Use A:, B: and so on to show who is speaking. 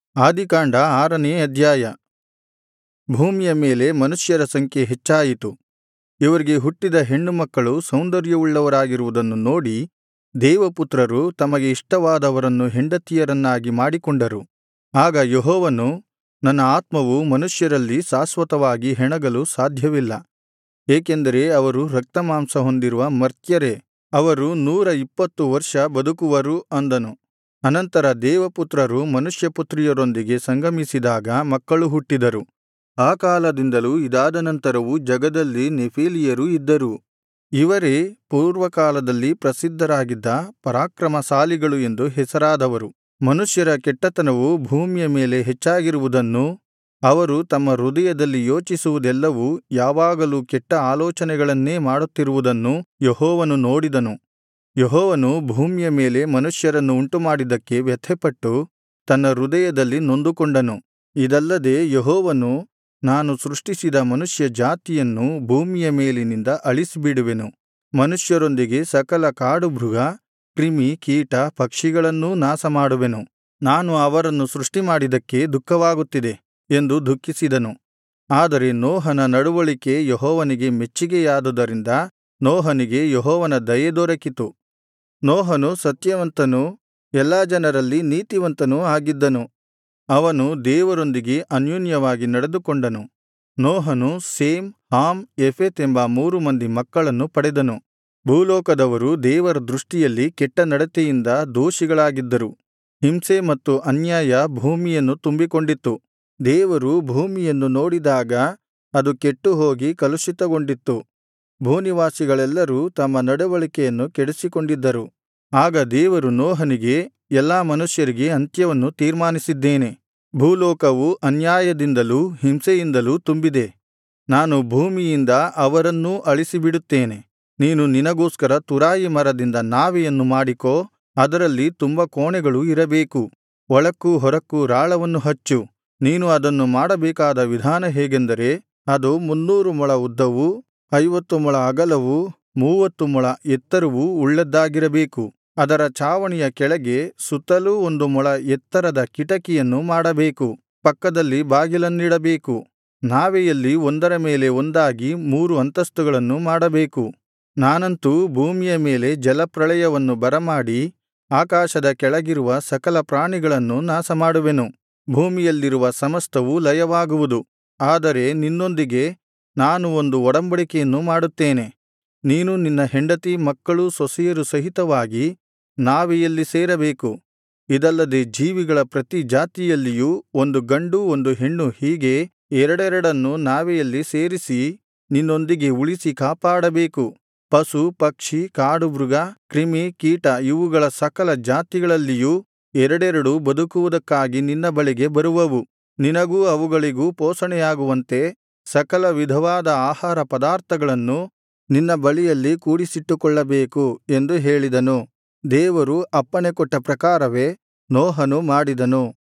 A: ಆದಿಕಾಂಡ ಆರನೇ ಅಧ್ಯಾಯ ಭೂಮಿಯ ಮೇಲೆ ಮನುಷ್ಯರ ಸಂಖ್ಯೆ ಹೆಚ್ಚಾಯಿತು ಇವರಿಗೆ ಹುಟ್ಟಿದ ಹೆಣ್ಣುಮಕ್ಕಳು ಸೌಂದರ್ಯವುಳ್ಳವರಾಗಿರುವುದನ್ನು ನೋಡಿ ದೇವಪುತ್ರರು ತಮಗೆ ಇಷ್ಟವಾದವರನ್ನು ಹೆಂಡತಿಯರನ್ನಾಗಿ ಮಾಡಿಕೊಂಡರು ಆಗ ಯೆಹೋವನು ನನ್ನ ಆತ್ಮವು ಮನುಷ್ಯರಲ್ಲಿ ಶಾಶ್ವತವಾಗಿ ಹೆಣಗಲು ಸಾಧ್ಯವಿಲ್ಲ ಏಕೆಂದರೆ ಅವರು ರಕ್ತಮಾಂಸ ಹೊಂದಿರುವ ಮರ್ತ್ಯರೇ ಅವರು ನೂರ ಇಪ್ಪತ್ತು ವರ್ಷ ಬದುಕುವರು ಅಂದನು ಅನಂತರ ದೇವಪುತ್ರರು ಮನುಷ್ಯಪುತ್ರಿಯರೊಂದಿಗೆ ಸಂಗಮಿಸಿದಾಗ ಮಕ್ಕಳು ಹುಟ್ಟಿದರು ಆ ಕಾಲದಿಂದಲೂ ಇದಾದ ನಂತರವೂ ಜಗದಲ್ಲಿ ನೆಫೀಲಿಯರು ಇದ್ದರು ಇವರೇ ಪೂರ್ವಕಾಲದಲ್ಲಿ ಪ್ರಸಿದ್ಧರಾಗಿದ್ದ ಪರಾಕ್ರಮಶಾಲಿಗಳು ಎಂದು ಹೆಸರಾದವರು ಮನುಷ್ಯರ ಕೆಟ್ಟತನವು ಭೂಮಿಯ ಮೇಲೆ ಹೆಚ್ಚಾಗಿರುವುದನ್ನೂ ಅವರು ತಮ್ಮ ಹೃದಯದಲ್ಲಿ ಯೋಚಿಸುವುದೆಲ್ಲವೂ ಯಾವಾಗಲೂ ಕೆಟ್ಟ ಆಲೋಚನೆಗಳನ್ನೇ ಮಾಡುತ್ತಿರುವುದನ್ನೂ ಯೆಹೋವನು ನೋಡಿದನು ಯೆಹೋವನು ಭೂಮಿಯ ಮೇಲೆ ಮನುಷ್ಯರನ್ನು ಉಂಟುಮಾಡಿದ್ದಕ್ಕೆ ವ್ಯಥೆಪಟ್ಟು ತನ್ನ ಹೃದಯದಲ್ಲಿ ನೊಂದುಕೊಂಡನು ಇದಲ್ಲದೆ ಯೆಹೋವನು ನಾನು ಸೃಷ್ಟಿಸಿದ ಮನುಷ್ಯ ಜಾತಿಯನ್ನು ಭೂಮಿಯ ಮೇಲಿನಿಂದ ಅಳಿಸಿಬಿಡುವೆನು ಮನುಷ್ಯರೊಂದಿಗೆ ಸಕಲ ಕಾಡುಮೃಗ ಕ್ರಿಮಿ ಕೀಟ ಪಕ್ಷಿಗಳನ್ನೂ ನಾಶಮಾಡುವೆನು ನಾನು ಅವರನ್ನು ಸೃಷ್ಟಿಮಾಡಿದ್ದಕ್ಕೆ ದುಃಖವಾಗುತ್ತಿದೆ ಎಂದು ದುಃಖಿಸಿದನು ಆದರೆ ನೋಹನ ನಡವಳಿಕೆ ಯೆಹೋವನಿಗೆ ಮೆಚ್ಚಿಗೆಯಾದುದರಿಂದ ನೋಹನಿಗೆ ಯೆಹೋವನ ದಯೆ ದೊರಕಿತು ನೋಹನು ಸತ್ಯವಂತನೂ ಎಲ್ಲಾ ಜನರಲ್ಲಿ ನೀತಿವಂತನೂ ಆಗಿದ್ದನು ಅವನು ದೇವರೊಂದಿಗೆ ಅನ್ಯೋನ್ಯವಾಗಿ ನಡೆದುಕೊಂಡನು ನೋಹನು ಶೇಮ್ ಹಾಮ್ ಯೆಫೆತ್ ಎಂಬ ಮೂರು ಮಂದಿ ಮಕ್ಕಳನ್ನು ಪಡೆದನು ಭೂಲೋಕದವರು ದೇವರ ದೃಷ್ಟಿಯಲ್ಲಿ ಕೆಟ್ಟ ನಡತೆಯಿಂದ ದೋಷಿಗಳಾಗಿದ್ದರು ಹಿಂಸೆ ಮತ್ತು ಅನ್ಯಾಯ ಭೂಮಿಯನ್ನು ತುಂಬಿಕೊಂಡಿತ್ತು ದೇವರು ಭೂಮಿಯನ್ನು ನೋಡಿದಾಗ ಅದು ಕೆಟ್ಟುಹೋಗಿ ಕಲುಷಿತಗೊಂಡಿತ್ತು ಭೂನಿವಾಸಿಗಳೆಲ್ಲರೂ ತಮ್ಮ ನಡವಳಿಕೆಯನ್ನು ಕೆಡಿಸಿಕೊಂಡಿದ್ದರು ಆಗ ದೇವರು ನೋಹನಿಗೆ ಎಲ್ಲಾ ಮನುಷ್ಯರಿಗೆ ಅಂತ್ಯವನ್ನು ತೀರ್ಮಾನಿಸಿದ್ದೇನೆ ಭೂಲೋಕವು ಅನ್ಯಾಯದಿಂದಲೂ ಹಿಂಸೆಯಿಂದಲೂ ತುಂಬಿದೆ ನಾನು ಭೂಮಿಯಿಂದ ಅವರನ್ನೂ ಅಳಿಸಿಬಿಡುತ್ತೇನೆ ನೀನು ನಿನಗೋಸ್ಕರ ತುರಾಯಿ ಮರದಿಂದ ನಾವೆಯನ್ನು ಮಾಡಿಕೋ ಅದರಲ್ಲಿ ತುಂಬಾ ಕೋಣೆಗಳು ಇರಬೇಕು ಒಳಕ್ಕೂ ಹೊರಕ್ಕೂ ರಾಳವನ್ನು ಹಚ್ಚು ನೀನು ಅದನ್ನು ಮಾಡಬೇಕಾದ ವಿಧಾನ ಹೇಗೆಂದರೆ ಅದು ಮುನ್ನೂರು ಮೊಳ ಉದ್ದವೂ ಐವತ್ತು ಮೊಳ ಅಗಲವೂ ಮೂವತ್ತು ಮೊಳ ಎತ್ತರವೂ ಉಳ್ಳದ್ದಾಗಿರಬೇಕು ಅದರ ಚಾವಣಿಯ ಕೆಳಗೆ ಸುತ್ತಲೂ ಒಂದು ಮೊಳ ಎತ್ತರದ ಕಿಟಕಿಯನ್ನು ಮಾಡಬೇಕು ಪಕ್ಕದಲ್ಲಿ ಬಾಗಿಲನ್ನಿಡಬೇಕು ನಾವೆಯಲ್ಲಿ ಒಂದರ ಮೇಲೆ ಒಂದಾಗಿ ಮೂರು ಅಂತಸ್ತುಗಳನ್ನು ಮಾಡಬೇಕು ನಾನಂತೂ ಭೂಮಿಯ ಮೇಲೆ ಜಲಪ್ರಳಯವನ್ನು ಬರಮಾಡಿ ಆಕಾಶದ ಕೆಳಗಿರುವ ಸಕಲ ಪ್ರಾಣಿಗಳನ್ನು ನಾಶಮಾಡುವೆನು ಭೂಮಿಯಲ್ಲಿರುವ ಸಮಸ್ತವೂ ಲಯವಾಗುವುದು ಆದರೆ ನಿನ್ನೊಂದಿಗೆ ನಾನು ಒಂದು ಒಡಂಬಡಿಕೆಯನ್ನು ಮಾಡುತ್ತೇನೆ ನೀನು ನಿನ್ನ ಹೆಂಡತಿ ಮಕ್ಕಳು ಸೊಸೆಯರು ಸಹಿತವಾಗಿ ನಾವೆಯಲ್ಲಿ ಸೇರಬೇಕು ಇದಲ್ಲದೆ ಜೀವಿಗಳ ಪ್ರತಿ ಜಾತಿಯಲ್ಲಿಯೂ ಒಂದು ಗಂಡು ಒಂದು ಹೆಣ್ಣು ಹೀಗೆ ಎರಡೆರಡನ್ನು ನಾವೆಯಲ್ಲಿ ಸೇರಿಸಿ ನಿನ್ನೊಂದಿಗೆ ಉಳಿಸಿ ಕಾಪಾಡಬೇಕು ಪಶು ಪಕ್ಷಿ ಕಾಡುಮೃಗ ಕ್ರಿಮಿ ಕೀಟ ಇವುಗಳ ಸಕಲ ಜಾತಿಗಳಲ್ಲಿಯೂ ಎರಡೆರಡು ಬದುಕುವುದಕ್ಕಾಗಿ ನಿನ್ನ ಬಳಿಗೆ ಬರುವವು ನಿನಗೂ ಅವುಗಳಿಗೂ ಪೋಷಣೆಯಾಗುವಂತೆ ಸಕಲ ವಿಧವಾದ ಆಹಾರ ಪದಾರ್ಥಗಳನ್ನು ನಿನ್ನ ಬಳಿಯಲ್ಲಿ ಕೂಡಿಸಿಟ್ಟುಕೊಳ್ಳಬೇಕು ಎಂದು ಹೇಳಿದನು ದೇವರು ಅಪ್ಪಣೆಕೊಟ್ಟ ಪ್ರಕಾರವೇ ನೋಹನು ಮಾಡಿದನು